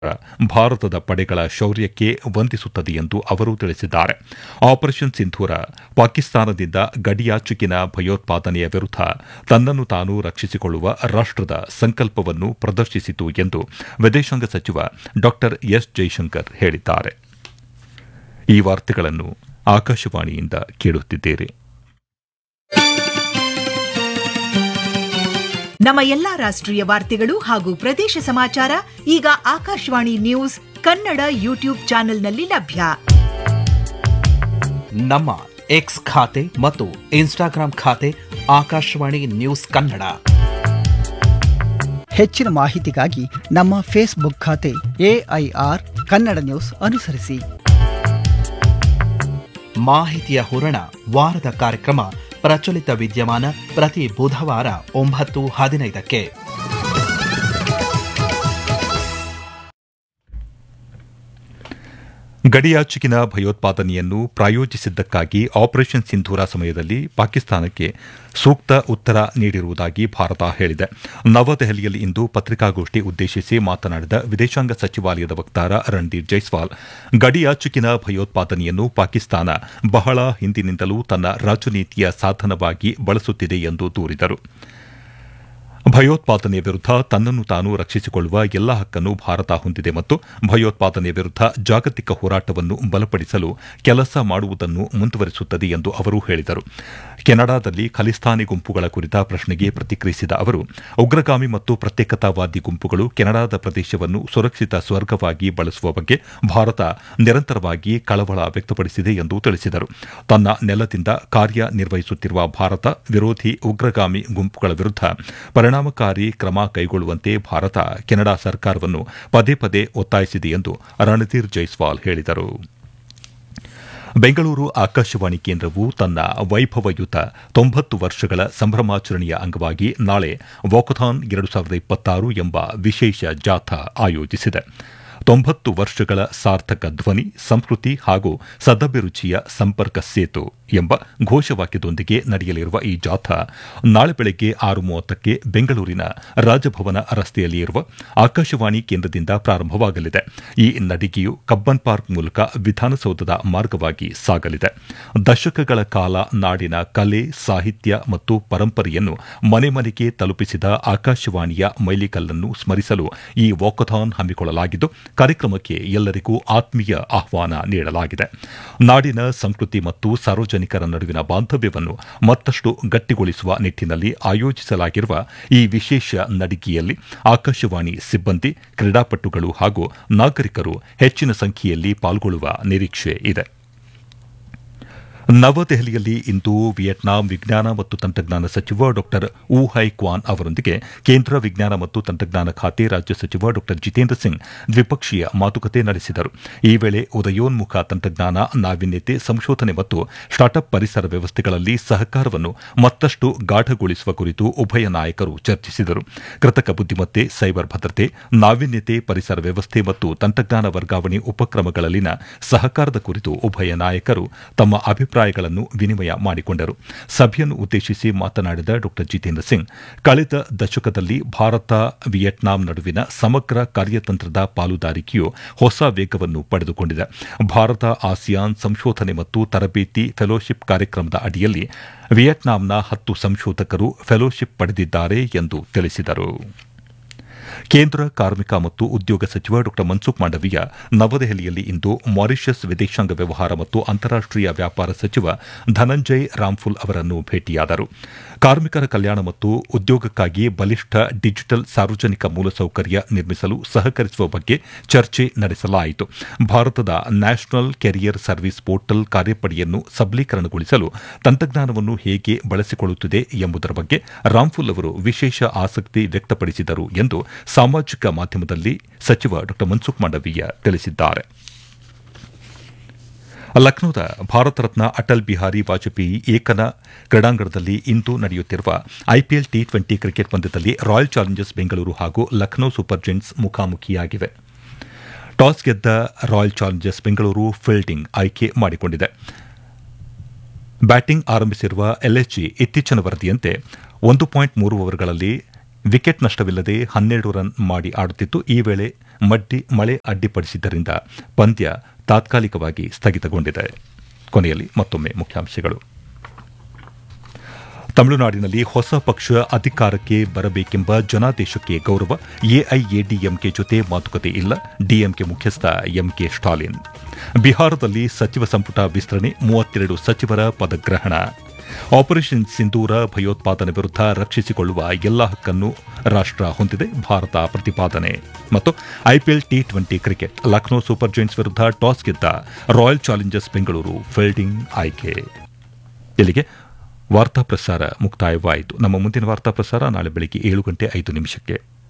ಭಾರತದ ಪಡೆಗಳ ಶೌರ್ಯಕ್ಕೆ ವಂದಿಸುತ್ತದೆ ಎಂದು ಅವರು ತಿಳಿಸಿದ್ದಾರೆ ಆಪರೇಷನ್ ಸಿಂಧೂರ ಪಾಕಿಸ್ತಾನದಿಂದ ಗಡಿಯಾಚುಕಿನ ಭಯೋತ್ಪಾದನೆಯ ವಿರುದ್ಧ ತನ್ನನ್ನು ತಾನು ರಕ್ಷಿಸಿಕೊಳ್ಳುವ ರಾಷ್ಟದ ಸಂಕಲ್ಪವನ್ನು ಪ್ರದರ್ಶಿಸಿತು ಎಂದು ವಿದೇಶಾಂಗ ಸಚಿವ ಡಾ ಎಸ್ ಜೈಶಂಕರ್ ಹೇಳಿದ್ದಾರೆ ಈ ವಾರ್ತೆಗಳನ್ನು ಆಕಾಶವಾಣಿಯಿಂದ ಕೇಳುತ್ತಿದ್ದೀರಿ ನಮ್ಮ ಎಲ್ಲಾ ರಾಷ್ಟ್ರೀಯ ವಾರ್ತೆಗಳು ಹಾಗೂ ಪ್ರದೇಶ ಸಮಾಚಾರ ಈಗ ಆಕಾಶವಾಣಿ ನ್ಯೂಸ್ ಕನ್ನಡ ಯೂಟ್ಯೂಬ್ ಚಾನೆಲ್ನಲ್ಲಿ ಲಭ್ಯ ನಮ್ಮ ಎಕ್ಸ್ ಖಾತೆ ಮತ್ತು ಇನ್ಸ್ಟಾಗ್ರಾಂ ಖಾತೆ ಆಕಾಶವಾಣಿ ನ್ಯೂಸ್ ಕನ್ನಡ ಹೆಚ್ಚಿನ ಮಾಹಿತಿಗಾಗಿ ನಮ್ಮ ಫೇಸ್ಬುಕ್ ಖಾತೆ ಎಐಆರ್ ಕನ್ನಡ ನ್ಯೂಸ್ ಅನುಸರಿಸಿ ಮಾಹಿತಿಯ ಹೂರಣ ವಾರದ ಕಾರ್ಯಕ್ರಮ ಪ್ರಚಲಿತ ವಿದ್ಯಮಾನ ಪ್ರತಿ ಬುಧವಾರ ಒಂಬತ್ತು ಹದಿನೈದಕ್ಕೆ ಗಡಿಯಾಚೆಗಿನ ಭಯೋತ್ಪಾದನೆಯನ್ನು ಪ್ರಾಯೋಜಿಸಿದ್ದಕ್ಕಾಗಿ ಆಪರೇಷನ್ ಸಿಂಧೂರ ಸಮಯದಲ್ಲಿ ಪಾಕಿಸ್ತಾನಕ್ಕೆ ಸೂಕ್ತ ಉತ್ತರ ನೀಡಿರುವುದಾಗಿ ಭಾರತ ಹೇಳಿದೆ ನವದೆಹಲಿಯಲ್ಲಿ ಇಂದು ಪತ್ರಿಕಾಗೋಷ್ಠಿ ಉದ್ದೇಶಿಸಿ ಮಾತನಾಡಿದ ವಿದೇಶಾಂಗ ಸಚಿವಾಲಯದ ವಕ್ತಾರ ರಣದೀಪ್ ಜೈಸ್ವಾಲ್ ಗಡಿಯಾಚೆಗಿನ ಭಯೋತ್ಪಾದನೆಯನ್ನು ಪಾಕಿಸ್ತಾನ ಬಹಳ ಹಿಂದಿನಿಂದಲೂ ತನ್ನ ರಾಜನೀತಿಯ ಸಾಧನವಾಗಿ ಬಳಸುತ್ತಿದೆ ಎಂದು ದೂರಿದರು ಭಯೋತ್ಪಾದನೆಯ ವಿರುದ್ಧ ತನ್ನನ್ನು ತಾನು ರಕ್ಷಿಸಿಕೊಳ್ಳುವ ಎಲ್ಲ ಹಕ್ಕನ್ನು ಭಾರತ ಹೊಂದಿದೆ ಮತ್ತು ಭಯೋತ್ಪಾದನೆಯ ವಿರುದ್ಧ ಜಾಗತಿಕ ಹೋರಾಟವನ್ನು ಬಲಪಡಿಸಲು ಕೆಲಸ ಮಾಡುವುದನ್ನು ಮುಂದುವರಿಸುತ್ತದೆ ಎಂದು ಅವರು ಹೇಳಿದರು ಕೆನಡಾದಲ್ಲಿ ಖಲಿಸ್ತಾನಿ ಗುಂಪುಗಳ ಕುರಿತ ಪ್ರಶ್ನೆಗೆ ಪ್ರತಿಕ್ರಿಯಿಸಿದ ಅವರು ಉಗ್ರಗಾಮಿ ಮತ್ತು ಪ್ರತ್ಯೇಕತಾವಾದಿ ಗುಂಪುಗಳು ಕೆನಡಾದ ಪ್ರದೇಶವನ್ನು ಸುರಕ್ಷಿತ ಸ್ವರ್ಗವಾಗಿ ಬಳಸುವ ಬಗ್ಗೆ ಭಾರತ ನಿರಂತರವಾಗಿ ಕಳವಳ ವ್ಯಕ್ತಪಡಿಸಿದೆ ಎಂದು ತಿಳಿಸಿದರು ತನ್ನ ನೆಲದಿಂದ ಕಾರ್ಯನಿರ್ವಹಿಸುತ್ತಿರುವ ಭಾರತ ವಿರೋಧಿ ಉಗ್ರಗಾಮಿ ಗುಂಪುಗಳ ವಿರುದ್ಧ ಪರಿಣಾಮಕಾರಿ ಕ್ರಮ ಕೈಗೊಳ್ಳುವಂತೆ ಭಾರತ ಕೆನಡಾ ಸರ್ಕಾರವನ್ನು ಪದೇ ಪದೇ ಒತ್ತಾಯಿಸಿದೆ ಎಂದು ರಣಧೀರ್ ಜೈಸ್ವಾಲ್ ಹೇಳಿದರು ಬೆಂಗಳೂರು ಆಕಾಶವಾಣಿ ಕೇಂದ್ರವು ತನ್ನ ವೈಭವಯುತ ತೊಂಬತ್ತು ವರ್ಷಗಳ ಸಂಭ್ರಮಾಚರಣೆಯ ಅಂಗವಾಗಿ ನಾಳೆ ವಾಕಥಾನ್ ಎರಡು ಸಾವಿರದ ಇಪ್ಪತ್ತಾರು ಎಂಬ ವಿಶೇಷ ಜಾಥಾ ಆಯೋಜಿಸಿದೆ ತೊಂಬತ್ತು ವರ್ಷಗಳ ಸಾರ್ಥಕ ಧ್ವನಿ ಸಂಸ್ಕೃತಿ ಹಾಗೂ ಸದಭಿರುಚಿಯ ಸಂಪರ್ಕ ಸೇತು ಎಂಬ ಘೋಷವಾಕ್ಯದೊಂದಿಗೆ ನಡೆಯಲಿರುವ ಈ ಜಾಥಾ ನಾಳೆ ಬೆಳಗ್ಗೆ ಆರು ಮೂವತ್ತಕ್ಕೆ ಬೆಂಗಳೂರಿನ ರಾಜಭವನ ರಸ್ತೆಯಲ್ಲಿ ಇರುವ ಆಕಾಶವಾಣಿ ಕೇಂದ್ರದಿಂದ ಪ್ರಾರಂಭವಾಗಲಿದೆ ಈ ನಡಿಗೆಯು ಕಬ್ಬನ್ ಪಾರ್ಕ್ ಮೂಲಕ ವಿಧಾನಸೌಧದ ಮಾರ್ಗವಾಗಿ ಸಾಗಲಿದೆ ದಶಕಗಳ ಕಾಲ ನಾಡಿನ ಕಲೆ ಸಾಹಿತ್ಯ ಮತ್ತು ಪರಂಪರೆಯನ್ನು ಮನೆ ಮನೆಗೆ ತಲುಪಿಸಿದ ಆಕಾಶವಾಣಿಯ ಮೈಲಿಗಲ್ಲನ್ನು ಸ್ಮರಿಸಲು ಈ ವಾಕಥಾನ್ ಹಮ್ಮಿಕೊಳ್ಳಲಾಗಿದ್ದು ಕಾರ್ಯಕ್ರಮಕ್ಕೆ ಎಲ್ಲರಿಗೂ ಆತ್ಮೀಯ ಆಹ್ವಾನ ನೀಡಲಾಗಿದೆ ನಾಡಿನ ಸಂಸ್ಕೃತಿ ಮತ್ತು ಸಾರ್ವಜನಿಕರ ನಡುವಿನ ಬಾಂಧವ್ಯವನ್ನು ಮತ್ತಷ್ಟು ಗಟ್ಟಿಗೊಳಿಸುವ ನಿಟ್ಟಿನಲ್ಲಿ ಆಯೋಜಿಸಲಾಗಿರುವ ಈ ವಿಶೇಷ ನಡಿಗೆಯಲ್ಲಿ ಆಕಾಶವಾಣಿ ಸಿಬ್ಬಂದಿ ಕ್ರೀಡಾಪಟುಗಳು ಹಾಗೂ ನಾಗರಿಕರು ಹೆಚ್ಚಿನ ಸಂಖ್ಯೆಯಲ್ಲಿ ಪಾಲ್ಗೊಳ್ಳುವ ನಿರೀಕ್ಷೆ ಇದೆ ನವದೆಹಲಿಯಲ್ಲಿ ಇಂದು ವಿಯೆಟ್ನಾಂ ವಿಜ್ಞಾನ ಮತ್ತು ತಂತ್ರಜ್ಞಾನ ಸಚಿವ ಡಾ ಊಹೈ ಕ್ವಾನ್ ಅವರೊಂದಿಗೆ ಕೇಂದ್ರ ವಿಜ್ಞಾನ ಮತ್ತು ತಂತ್ರಜ್ಞಾನ ಖಾತೆ ರಾಜ್ಯ ಸಚಿವ ಡಾ ಜಿತೇಂದ್ರ ಸಿಂಗ್ ದ್ವಿಪಕ್ಷೀಯ ಮಾತುಕತೆ ನಡೆಸಿದರು ಈ ವೇಳೆ ಉದಯೋನ್ಮುಖ ತಂತ್ರಜ್ಞಾನ ನಾವೀನ್ಯತೆ ಸಂಶೋಧನೆ ಮತ್ತು ಸ್ಟಾರ್ಟ್ಅಪ್ ಪರಿಸರ ವ್ಯವಸ್ಥೆಗಳಲ್ಲಿ ಸಹಕಾರವನ್ನು ಮತ್ತಷ್ಟು ಗಾಢಗೊಳಿಸುವ ಕುರಿತು ಉಭಯ ನಾಯಕರು ಚರ್ಚಿಸಿದರು ಕೃತಕ ಬುದ್ದಿಮತ್ತೆ ಸೈಬರ್ ಭದ್ರತೆ ನಾವೀನ್ಯತೆ ಪರಿಸರ ವ್ಯವಸ್ಥೆ ಮತ್ತು ತಂತ್ರಜ್ಞಾನ ವರ್ಗಾವಣೆ ಉಪಕ್ರಮಗಳಲ್ಲಿನ ಸಹಕಾರದ ಕುರಿತು ಉಭಯ ನಾಯಕರು ತಮ್ಮ ಅಭಿಪ್ರಾಯಗಳನ್ನು ವಿನಿಮಯ ಮಾಡಿಕೊಂಡರು ಸಭೆಯನ್ನು ಉದ್ದೇಶಿಸಿ ಮಾತನಾಡಿದ ಡಾ ಜಿತೇಂದ್ರ ಸಿಂಗ್ ಕಳೆದ ದಶಕದಲ್ಲಿ ಭಾರತ ವಿಯೆಟ್ನಾಂ ನಡುವಿನ ಸಮಗ್ರ ಕಾರ್ಯತಂತ್ರದ ಪಾಲುದಾರಿಕೆಯು ಹೊಸ ವೇಗವನ್ನು ಪಡೆದುಕೊಂಡಿದೆ ಭಾರತ ಆಸಿಯಾನ್ ಸಂಶೋಧನೆ ಮತ್ತು ತರಬೇತಿ ಫೆಲೋಶಿಪ್ ಕಾರ್ಯಕ್ರಮದ ಅಡಿಯಲ್ಲಿ ವಿಯೆಟ್ನಾಂನ ಹತ್ತು ಸಂಶೋಧಕರು ಫೆಲೋಶಿಪ್ ಪಡೆದಿದ್ದಾರೆ ಎಂದು ತಿಳಿಸಿದರು ಕೇಂದ್ರ ಕಾರ್ಮಿಕ ಮತ್ತು ಉದ್ಯೋಗ ಸಚಿವ ಡಾ ಮನ್ಸುಖ್ ಮಾಂಡವೀಯ ನವದೆಹಲಿಯಲ್ಲಿ ಇಂದು ಮಾರಿಷಸ್ ವಿದೇಶಾಂಗ ವ್ಯವಹಾರ ಮತ್ತು ಅಂತಾರಾಷ್ಟೀಯ ವ್ಯಾಪಾರ ಸಚಿವ ಧನಂಜಯ್ ರಾಮ್ಫುಲ್ ಅವರನ್ನು ಭೇಟಿಯಾದರು ಕಾರ್ಮಿಕರ ಕಲ್ಯಾಣ ಮತ್ತು ಉದ್ಯೋಗಕ್ಕಾಗಿ ಬಲಿಷ್ಠ ಡಿಜಿಟಲ್ ಸಾರ್ವಜನಿಕ ಮೂಲಸೌಕರ್ಯ ನಿರ್ಮಿಸಲು ಸಹಕರಿಸುವ ಬಗ್ಗೆ ಚರ್ಚೆ ನಡೆಸಲಾಯಿತು ಭಾರತದ ನ್ಯಾಷನಲ್ ಕೆರಿಯರ್ ಸರ್ವಿಸ್ ಪೋರ್ಟಲ್ ಕಾರ್ಯಪಡೆಯನ್ನು ಸಬಲೀಕರಣಗೊಳಿಸಲು ತಂತ್ರಜ್ಞಾನವನ್ನು ಹೇಗೆ ಬಳಸಿಕೊಳ್ಳುತ್ತಿದೆ ಎಂಬುದರ ಬಗ್ಗೆ ರಾಮ್ಫುಲ್ ಅವರು ವಿಶೇಷ ಆಸಕ್ತಿ ವ್ಯಕ್ತಪಡಿಸಿದರು ಎಂದು ಸಾಮಾಜಿಕ ಮಾಧ್ಯಮದಲ್ಲಿ ಸಚಿವ ಡಾ ಮನ್ಸುಖ್ ಮಾಂಡವೀಯ ತಿಳಿಸಿದ್ದಾರೆ ಲಕ್ನೋದ ಭಾರತ ರತ್ನ ಅಟಲ್ ಬಿಹಾರಿ ವಾಜಪೇಯಿ ಏಕನ ಕ್ರೀಡಾಂಗಣದಲ್ಲಿ ಇಂದು ನಡೆಯುತ್ತಿರುವ ಐಪಿಎಲ್ ಟಿ ಟ್ವೆಂಟಿ ಕ್ರಿಕೆಟ್ ಪಂದ್ಯದಲ್ಲಿ ರಾಯಲ್ ಚಾಲೆಂಜರ್ಸ್ ಬೆಂಗಳೂರು ಹಾಗೂ ಲಕ್ನೋ ಸೂಪರ್ ಜೆಂಟ್ಸ್ ಮುಖಾಮುಖಿಯಾಗಿವೆ ಟಾಸ್ ಗೆದ್ದ ರಾಯಲ್ ಚಾಲೆಂಜರ್ಸ್ ಬೆಂಗಳೂರು ಫೀಲ್ಡಿಂಗ್ ಆಯ್ಕೆ ಮಾಡಿಕೊಂಡಿದೆ ಬ್ಯಾಟಿಂಗ್ ಆರಂಭಿಸಿರುವ ಎಲ್ಎಸ್ಜಿ ಇತ್ತೀಚಿನ ವರದಿಯಂತೆ ಒಂದು ಪಾಯಿಂಟ್ ಮೂರು ಓವರ್ಗಳಲ್ಲಿ ವಿಕೆಟ್ ನಷ್ಟವಿಲ್ಲದೆ ಹನ್ನೆರಡು ರನ್ ಮಾಡಿ ಆಡುತ್ತಿತ್ತು ಈ ವೇಳೆ ಮಡ್ಡಿ ಮಳೆ ಅಡ್ಡಿಪಡಿಸಿದ್ದರಿಂದ ಪಂದ್ಯ ತಾತ್ಕಾಲಿಕವಾಗಿ ಸ್ಥಗಿತಗೊಂಡಿದೆ ಕೊನೆಯಲ್ಲಿ ಮತ್ತೊಮ್ಮೆ ಮುಖ್ಯಾಂಶಗಳು ತಮಿಳುನಾಡಿನಲ್ಲಿ ಹೊಸ ಪಕ್ಷ ಅಧಿಕಾರಕ್ಕೆ ಬರಬೇಕೆಂಬ ಜನಾದೇಶಕ್ಕೆ ಗೌರವ ಎಐಎಡಿಎಂಕೆ ಜೊತೆ ಮಾತುಕತೆ ಇಲ್ಲ ಡಿಎಂಕೆ ಮುಖ್ಯಸ್ಥ ಎಂಕೆ ಸ್ಟಾಲಿನ್ ಬಿಹಾರದಲ್ಲಿ ಸಚಿವ ಸಂಪುಟ ವಿಸ್ತರಣೆ ಮೂವತ್ತೆರಡು ಸಚಿವರ ಪದಗ್ರಹಣ ಆಪರೇಷನ್ ಸಿಂಧೂರ ಭಯೋತ್ಪಾದನೆ ವಿರುದ್ಧ ರಕ್ಷಿಸಿಕೊಳ್ಳುವ ಎಲ್ಲ ಹಕ್ಕನ್ನು ರಾಷ್ಟ ಹೊಂದಿದೆ ಭಾರತ ಪ್ರತಿಪಾದನೆ ಮತ್ತು IPL T twenty cricket Lucknow Super Giants ವಿರುದ್ಧ ಟಾಸ್ ಗೆದ್ದ ರಾಯಲ್ ಚಾಲೆಂಜರ್ಸ್ ಬೆಂಗಳೂರು ಫೀಲ್ಡಿಂಗ್ ಆಯ್ಕೆ ಇಲ್ಲಿಗೆ ವಾರ್ತಾ ಪ್ರಸಾರ ಮುಕ್ತಾಯವಾಯಿತು ನಮ್ಮ ಮುಂದಿನ ವಾರ್ತಾ ಪ್ರಸಾರ ನಾಳೆ ಬೆಳಗ್ಗೆ ಏಳು ಗಂಟೆ ಐದು ನಿಮಿಷಕ್ಕೆ